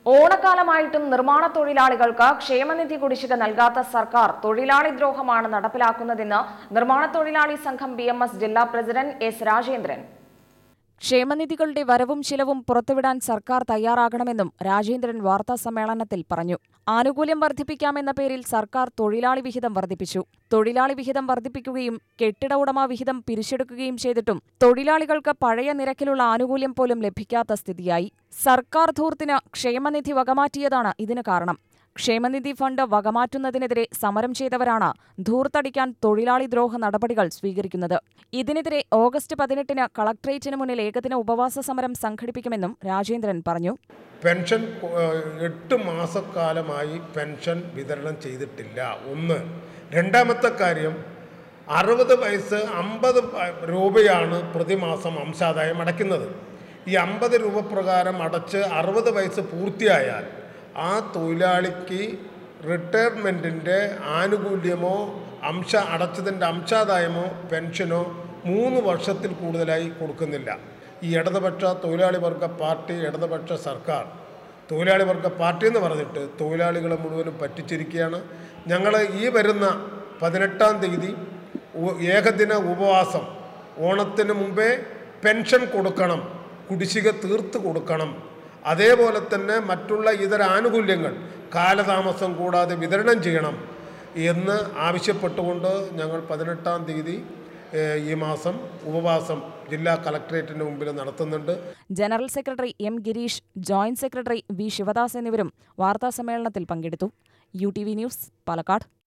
ഓണക്കാലമായിട്ടും നിർമ്മാണ തൊഴിലാളികൾക്ക് ക്ഷേമനിധി കുടിശ്ശിക നൽകാത്ത സർക്കാർ തൊഴിലാളി ദ്രോഹമാണ് നടപ്പിലാക്കുന്നതെന്ന് നിർമ്മാണ തൊഴിലാളി സംഘം ബി ജില്ലാ പ്രസിഡന്റ് എസ് രാജേന്ദ്രൻ ക്ഷേമനിധികളുടെ വരവും ചിലവും പുറത്തുവിടാൻ സർക്കാർ തയ്യാറാകണമെന്നും രാജേന്ദ്രൻ വാർത്താസമ്മേളനത്തിൽ പറഞ്ഞു ആനുകൂല്യം വർദ്ധിപ്പിക്കാമെന്ന പേരിൽ സർക്കാർ തൊഴിലാളി വിഹിതം വർദ്ധിപ്പിച്ചു തൊഴിലാളി വിഹിതം വർദ്ധിപ്പിക്കുകയും കെട്ടിട ഉടമ വിഹിതം പിരിച്ചെടുക്കുകയും ചെയ്തിട്ടും തൊഴിലാളികൾക്ക് പഴയ നിരക്കിലുള്ള ആനുകൂല്യം പോലും ലഭിക്കാത്ത സ്ഥിതിയായി സർക്കാർ ധൂർത്തിന് ക്ഷേമനിധി വകമാറ്റിയതാണ് ഇതിന് കാരണം ക്ഷേമനിധി ഫണ്ട് വകമാറ്റുന്നതിനെതിരെ സമരം ചെയ്തവരാണ് ധൂർത്തടിക്കാൻ തൊഴിലാളി ദ്രോഹ നടപടികൾ സ്വീകരിക്കുന്നത് ഇതിനെതിരെ ഓഗസ്റ്റ് പതിനെട്ടിന് കളക്ട്രേറ്റിന് മുന്നിൽ ഏകദിന ഉപവാസ സമരം സംഘടിപ്പിക്കുമെന്നും രാജേന്ദ്രൻ പറഞ്ഞു പെൻഷൻ ഏഹ്, എട്ട് മാസക്കാലമായി പെൻഷൻ വിതരണം ചെയ്തിട്ടില്ല ഒന്ന് രണ്ടാമത്തെ കാര്യം അറുപത് വയസ്സ് അമ്പത് രൂപയാണ് പ്രതിമാസം അംശാദായം അടയ്ക്കുന്നത് ഈ അമ്പത് രൂപ പ്രകാരം അടച്ച് അറുപത് വയസ്സ് പൂർത്തിയായാൽ ആ തൊഴിലാളിക്ക് റിട്ടയർമെൻറ്റിൻ്റെ ആനുകൂല്യമോ അംശ അടച്ചതിൻ്റെ അംശാദായമോ പെൻഷനോ മൂന്ന് വർഷത്തിൽ കൂടുതലായി കൊടുക്കുന്നില്ല ഈ ഇടതുപക്ഷ തൊഴിലാളി വർഗ പാർട്ടി ഇടതുപക്ഷ സർക്കാർ തൊഴിലാളി വർഗ പാർട്ടി എന്ന് പറഞ്ഞിട്ട് തൊഴിലാളികളെ മുഴുവനും പറ്റിച്ചിരിക്കുകയാണ് ഞങ്ങൾ ഈ വരുന്ന പതിനെട്ടാം തീയതി ഉ- ഏകദിന ഉപവാസം ഓണത്തിന് മുമ്പേ പെൻഷൻ കൊടുക്കണം കുടിശ്ശിക തീർത്ത് കൊടുക്കണം അതേപോലെ തന്നെ മറ്റുള്ള ഇതര ആനുകൂല്യങ്ങൾ കാലതാമസം കൂടാതെ വിതരണം ചെയ്യണം എന്ന് ആവശ്യപ്പെട്ടുകൊണ്ട് ഞങ്ങൾ പതിനെട്ടാം തീയതി ഏഹ്, ഈ മാസം ഉപവാസം ജില്ലാ കളക്ട്രേറ്റിന് മുമ്പിൽ നടത്തുന്നുണ്ട് general secretary M Girish joint secretary V Sivadas എന്നിവരും വാർത്താസമ്മേളനത്തിൽ പങ്കെടുത്തു U T V news Palakkad